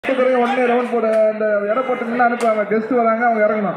பிறகு உடனே ரவுண்ட் போட அந்த எடை போட்டு நின்று அனுப்புவாங்க கெஸ்ட் வராங்க அவங்க இறங்கணும்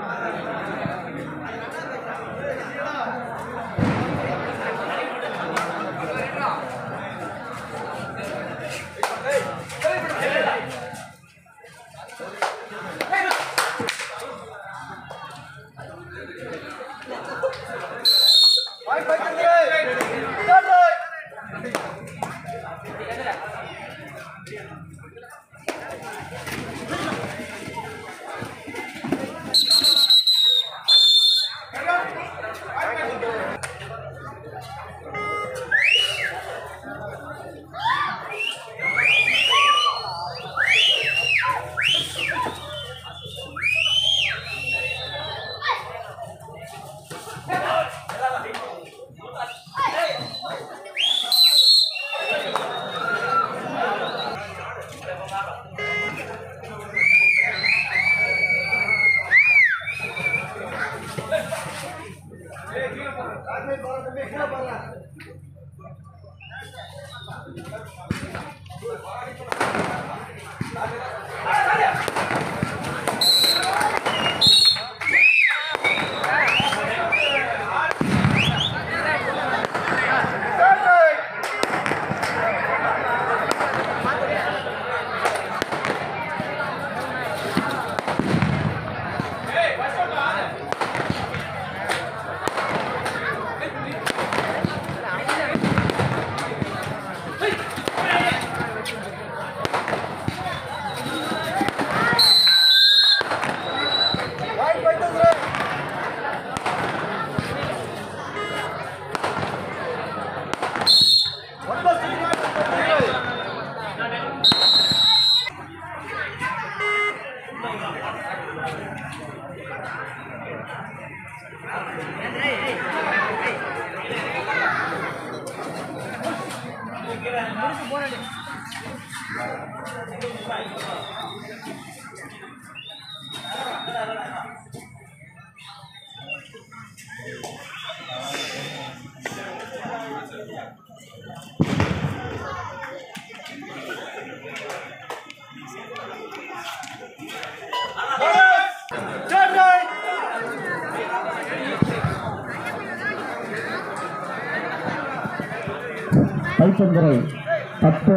கைத்தந்துரை பத்து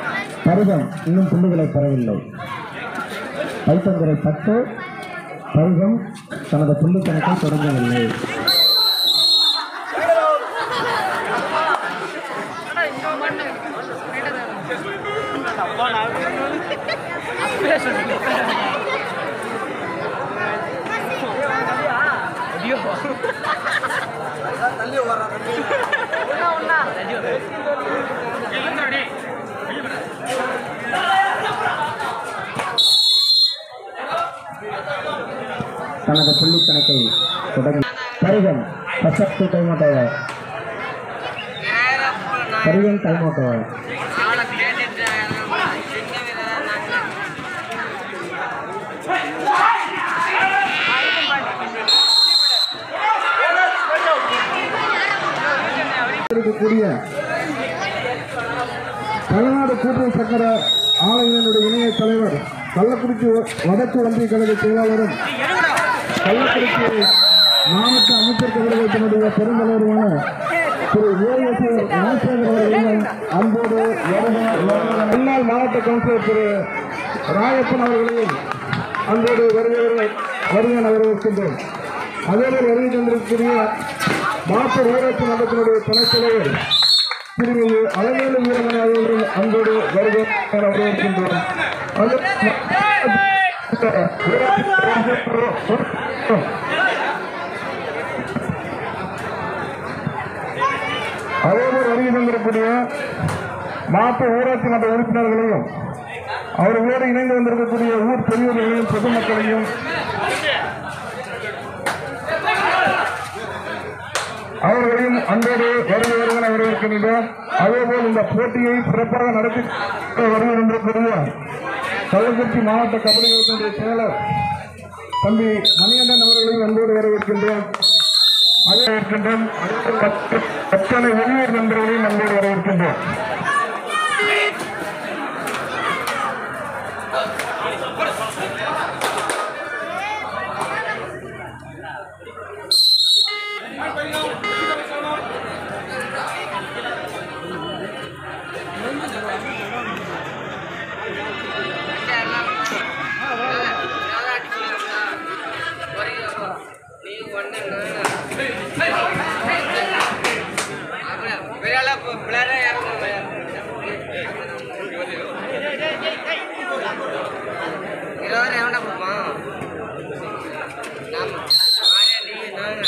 பருவம் இன்னும் புள்ளிகளை பெறவில்லை கைத்தந்துரை பத்து பருவம் தனது புள்ளி கணக்கை தொடங்கவில்லை தனது புள்ளி கணக்கை தொடங்கி பருவம் பசத்து கைமாட்டவர் பருவம் கைமாட்டவர் இருக்கக்கூடிய தமிழ்நாடு கூட்டுறவு சக்கர ஆலையினுடைய இணைய தலைவர் கள்ளக்குறிச்சி வ- வடக்கு ஒன்றிய கழக செயலாளரும் கள்ளக்குறிச்சி மாவட்ட அமைச்சர் கழகத்தினுடைய பெருந்தலைவருமான திரு ஏஎஸ் ராஜசேகர் அவர்களையும் அன்போடு வருக வருக. முன்னாள் மாவட்ட கவுன்சிலர் திரு ராயப்பன் அவர்களையும் அன்போடு வருகிறவர்களை வருகை வரவேற்கின்றோம் அதேபோல் வருகை தந்திருக்கக்கூடிய மாத்தூர் ஊராட்சி மன்றத்தினுடைய துணைத் தலைவர் திருமதி அலமேலு வீரமணி அவர்கள் அன்போடு வருகை வரவேற்கின்றோம் அது- அதேபோல் வருகை தந்திருக்கக்கூடிய மாற்று ஊராட்சி மன்ற உறுப்பினர்களையும் அவர்களோடு இணைந்து வந்திருக்கக்கூடிய ஊர் பெரியவர்களையும் பொதுமக்களையும் அவர்களையும் அன்போடு வருகை வருகிற வரவேற்கின்றோம் அதேபோல் இந்த போட்டியை சிறப்பாக நடத்தி வருகை வந்திருக்கக்கூடிய கள்ளக்குறிச்சி மாவட்ட கபடி கழகத்தினுடைய செயலர் தம்பி மணிகண்டன் அவர்களையும் அன்போடு வரவேற்கின்றோம் அதே இருக்கின்றோம் அத்தனை வெளியூர் நண்பர்களையும் அன்போடு வரவேற்கின்றோம் இருபது எவன்டா கொடுப்பான் நாம ஆயா நீ நாங்க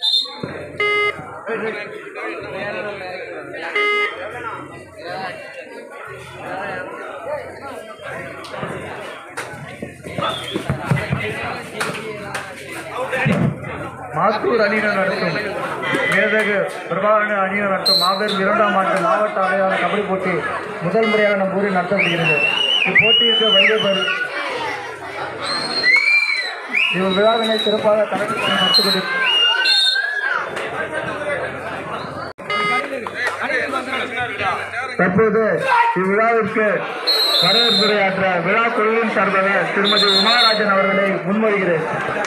மாத்தூர் அணியினர் நடத்தும் மேதகு பிரபாகரன் அணியினர் நடத்தும் மாபெரும் இரண்டாம் ஆண்டு மாவட்ட அளவிலான கபடி போட்டி முதல் முறையாக நம் ஊரில் நடத்தப்படுகிறது இப்போட்டிக்கு வருகை பெறு இவ் விழாவினை சிறப்பாக தலைமை நடத்தி கொண்டு தற்போது இவ்விழாவிற்கு வரவேற்புரையாற்ற விழா குழுவின் சார்பாக திருமதி உமாராஜன் அவர்களை முன்மொழிகிறேன்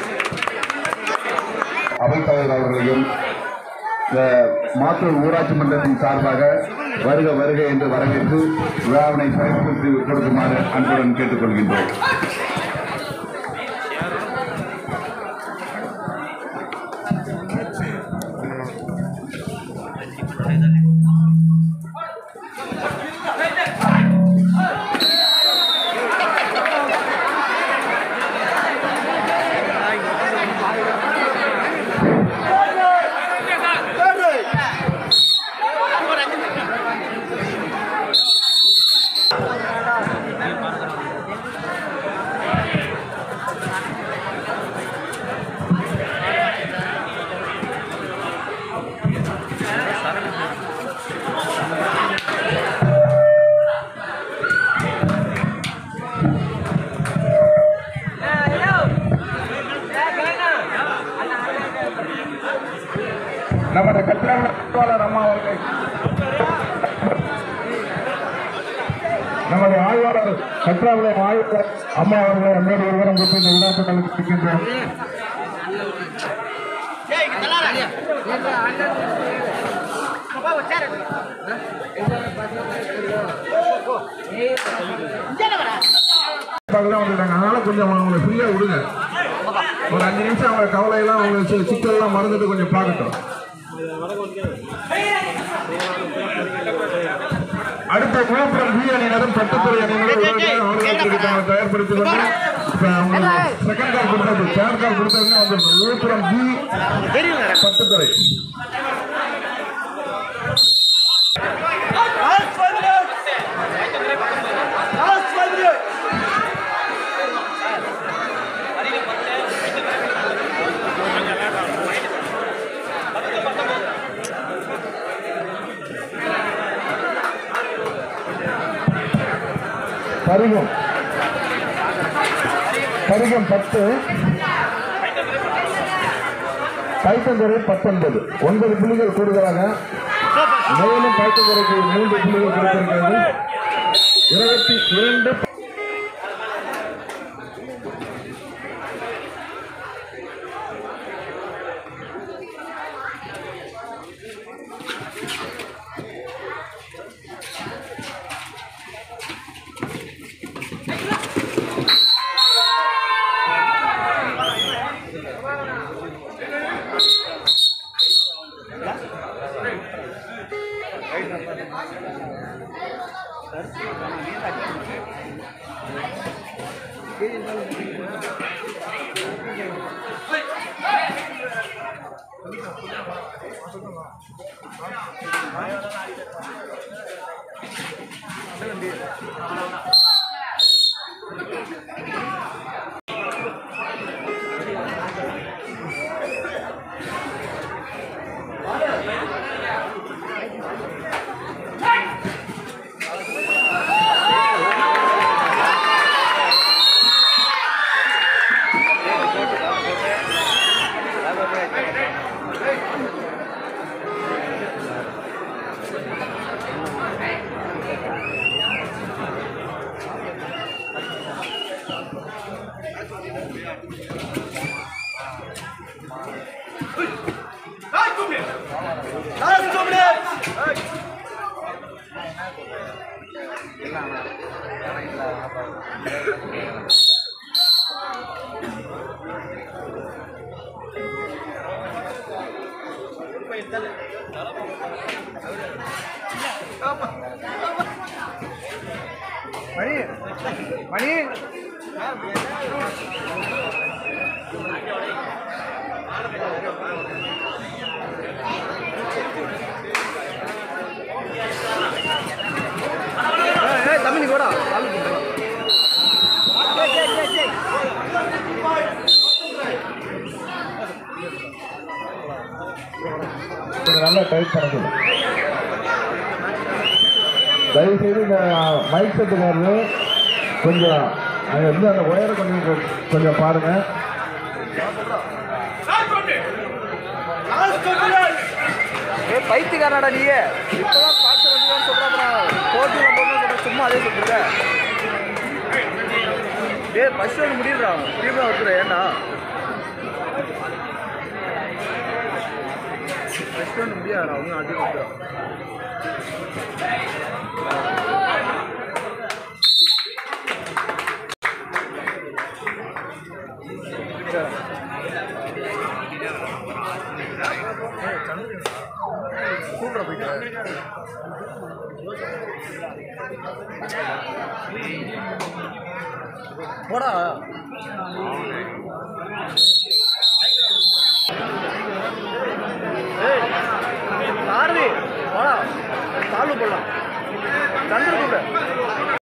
அவைத்தலைவர் அவர்களையும் இந்த மாத்தூர் ஊராட்சி மன்றத்தின் சார்பாக வருக வருக என்று வரவேற்று விழாவினை சிறப்பித்து கொடுக்குமாறு அன்புடன் கேட்டுக்கொள்கின்றோம் நமது கட்டிடவாளர் அம்மா அவர்கள் நமது ஆய்வாளர் கற்றாவிலை ஆய்வாளர் அம்மா அவர்களை அம்மோடு ஒருவரம் கொடுத்து இந்த விழாக்கள் இருக்கின்றோம் பக்கத்துல வந்துட்டாங்க அதனால கொஞ்சம் அவங்களை ஃப்ரீயா விடுங்க ஒரு அஞ்சு நிமிஷம் அவங்க கவலையெல்லாம் அவங்க சி- சிக்கல்லாம் மறந்துட்டு கொஞ்சம் பார்க்கட்டும் அடுத்த விழுப்புரம் பி அணியினரும் பட்டுத்துறை அணியினரும் உடனடியாக அவர்களுக்கு தாங்கள் தயார்படுத்திக் கொண்டு இப்ப அவங்களுக்கு செகண்ட் கார் கொடுத்தது தேர்ட் கார் கொடுத்ததுன்னு வந்துடும் விழுப்புரம் பி பட்டுத்துறை பருவம் பருவம் பத்து கைத்தந்துறை பத்தொன்பது ஒன்பது புள்ளிகள் கூடுதலாக மேலும் கைத்தந்துறைக்கு மூன்று புள்ளிகள் கொடுத்திருக்கிறது இருபத்தி இரண்டு மணி மணி தமிழ் கூட கொஞ்சம் நல்லா டைட் பண்ணணும் தயவு செய்து இந்த மைக் செட்டுக்காரரு கொஞ்சம் அங்க இருந்து அந்த ஒயரை கொஞ்சம் கொ- கொஞ்சம் பாருங்க ஏ பைத்தியக்காரனாடா நீயே இப்பதான் ஸ்பான்சர் வந்துதான் சொல்றான் போட்டி நம்ம சொல்ற சும்மா அதே சொல்லிருக்க ஏ ஃபர்ஸ்ட் ஒன்று முடியுறா முடியுமா வந்துடுற ஏண்டா ஃபர்ஸ்ட் ஒன்று முடியாதுடா அவங்க அடி வந்துடும் கூப்பிட போயிட்டு போடா ஏய் சாரதி போடா சால்வு போடலாம் சந்திர கூப்பிடு